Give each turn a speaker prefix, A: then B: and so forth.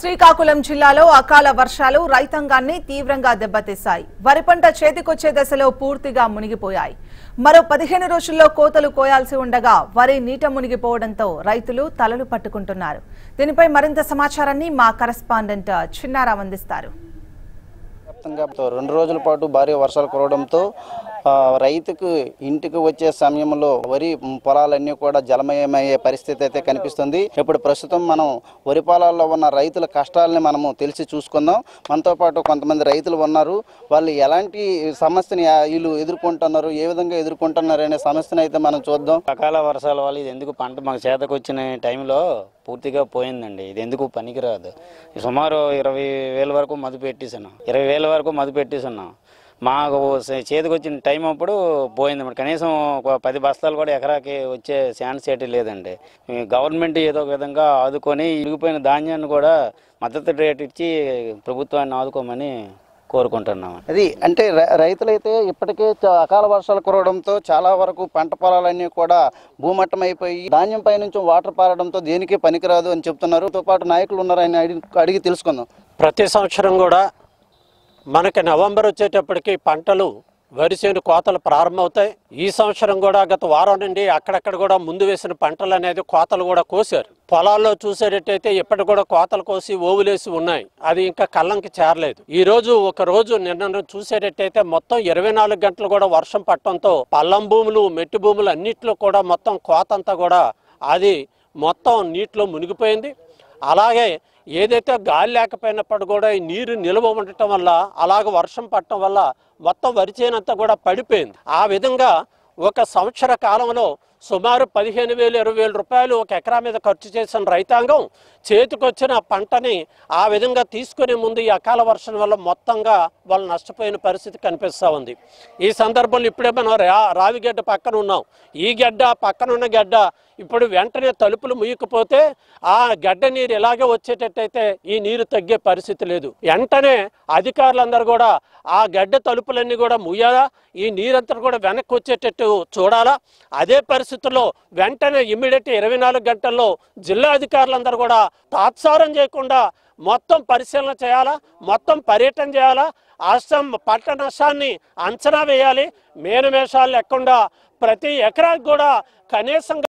A: శ్రీకాకుళం జిల్లాలో అకాల వర్షాలు రైతాంగాన్ని తీవ్రంగా దెబ్బతీశాయి వరి పంట చేతికొచ్చే దశలో పూర్తిగా మునిగిపోయాయి మరో పదిహేను రోజుల్లో కోతలు కోయాల్సి ఉండగా వరి నీట మునిగిపోవడంతో రైతులు తలలు పట్టుకుంటున్నారు దీనిపై మరింత సమాచారాన్ని మా కరెస్పాండెంట్ చిన్నారావు అందిస్తారు
B: వ్యాప్తంగా రెండు రోజుల పాటు భారీ వర్షాలు కురవడంతో ఆ, రైతుకు ఇంటికి వచ్చే సమయంలో వరి పొలాలన్నీ కూడా జలమయమయ్యే పరిస్థితి అయితే కనిపిస్తుంది ఇప్పుడు ప్రస్తుతం మనం వరి పొలాల్లో ఉన్న రైతుల కష్టాలని మనము తెలిసి చూసుకుందాం మనతో పాటు కొంతమంది రైతులు ఉన్నారు వాళ్ళు ఎలాంటి సమస్యని ఆ, వీళ్ళు ఎదుర్కొంటున్నారు ఏ విధంగా ఎదుర్కొంటున్నారు అనే సమస్యను అయితే మనం చూద్దాం
C: అకాల వర్షాల వల్ల ఇది ఎందుకు పంట మాకు చేతకు వచ్చిన టైంలో పూర్తిగా పోయిందండి ఇది ఎందుకు పనికిరాదు సుమారు ఇరవై వేల వరకు మదు పెట్టేసాను ఇరవై వేల వరకు మదు పెట్టేసున్నాం మాకు సే- చేతికి వచ్చిన టైం అప్పుడు పోయింది మరి కనీసం ఒక పది బస్తాలు కూడా ఎకరాకి వచ్చే ఛాన్స్ ఏటి లేదండి ఈ గవర్నమెంట్ ఏదో ఒక విధంగా ఆదుకొని ఇరిగిపోయిన ధాన్యాన్ని కూడా మద్దతు రేట్ ఇచ్చి ప్రభుత్వాన్ని ఆదుకోమని కోరుకుంటున్నాం
B: అది అంటే రై- రైతులైతే ఇప్పటికే చ- అకాల వర్షాలు కురవడంతో చాలా వరకు పంట పొలాలన్నీ కూడా భూమట్టం అయిపోయి ధాన్యం పై నుంచి వాటర్ పారడంతో దేనికి పనికిరాదు అని చెప్తున్నారు తో పాటు నాయకులు ఉన్నారు ఆయన అడిగి అడిగి తెలుసుకుందాం
D: ప్రతి సంవత్సరం కూడా మనకి నవంబర్ వచ్చేటప్పటికి పంటలు వరి చేను కోతలు ప్రారంభమవుతాయి ఈ సంవత్సరం కూడా గత వారం నుండి అక్కడక్కడ కూడా ముందు వేసిన పంటలు అనేది కోతలు కూడా కోసారు పొలాల్లో చూసేటట్టయితే ఇప్పటి కూడా కోతలు కోసి ఓవులేసి ఉన్నాయి అది ఇంకా కళ్ళంకి చేరలేదు ఈ రోజు ఒక రోజు నిన్న చూసేటట్టయితే మొత్తం ఇరవై నాలుగు గంటలు కూడా వర్షం పట్టడంతో పల్లం భూములు మెట్టు భూములు అన్నిట్లో కూడా మొత్తం కోత అంతా కూడా అది మొత్తం నీటిలో మునిగిపోయింది అలాగే ఏదైతే గాలి లేకపోయినప్పుడు కూడా ఈ నీరు నిల్వ ఉండటం వల్ల అలాగ వర్షం పడటం వల్ల మొత్తం వరి చేనంతా కూడా పడిపోయింది ఆ విధంగా ఒక సంవత్సర కాలంలో సుమారు పదిహేను వేలు ఇరవై వేల రూపాయలు ఒక ఎకరా మీద ఖర్చు చేసిన రైతాంగం చేతికొచ్చిన పంటని ఆ విధంగా తీసుకునే ముందు ఈ అకాల వర్షం వల్ల మొత్తంగా వాళ్ళు నష్టపోయిన పరిస్థితి కనిపిస్తూ ఉంది ఈ సందర్భంలో ఇప్పుడే మనం రా రావిగడ్డ పక్కన ఉన్నాం ఈ గడ్డ పక్కన ఉన్న గడ్డ ఇప్పుడు వెంటనే తలుపులు ముయ్యకపోతే ఆ గడ్డ నీరు ఇలాగే వచ్చేటట్టయితే ఈ నీరు తగ్గే పరిస్థితి లేదు వెంటనే అధికారులందరూ కూడా ఆ గడ్డ తలుపులన్నీ కూడా ముయ్యాలా ఈ నీరంతా కూడా వెనక్కి వచ్చేటట్టు చూడాలా అదే పరిస్థితుల్లో వెంటనే ఇమ్మీడియట్ ఇరవై నాలుగు గంటల్లో జిల్లా అధికారులందరూ కూడా తాత్సారం చేయకుండా మొత్తం పరిశీలన చేయాలా మొత్తం పర్యటన చేయాలా అస్సాం పంట నష్టాన్ని అంచనా వేయాలి మేనమేషాలు లేకుండా ప్రతి ఎకరాకి కూడా కనీసం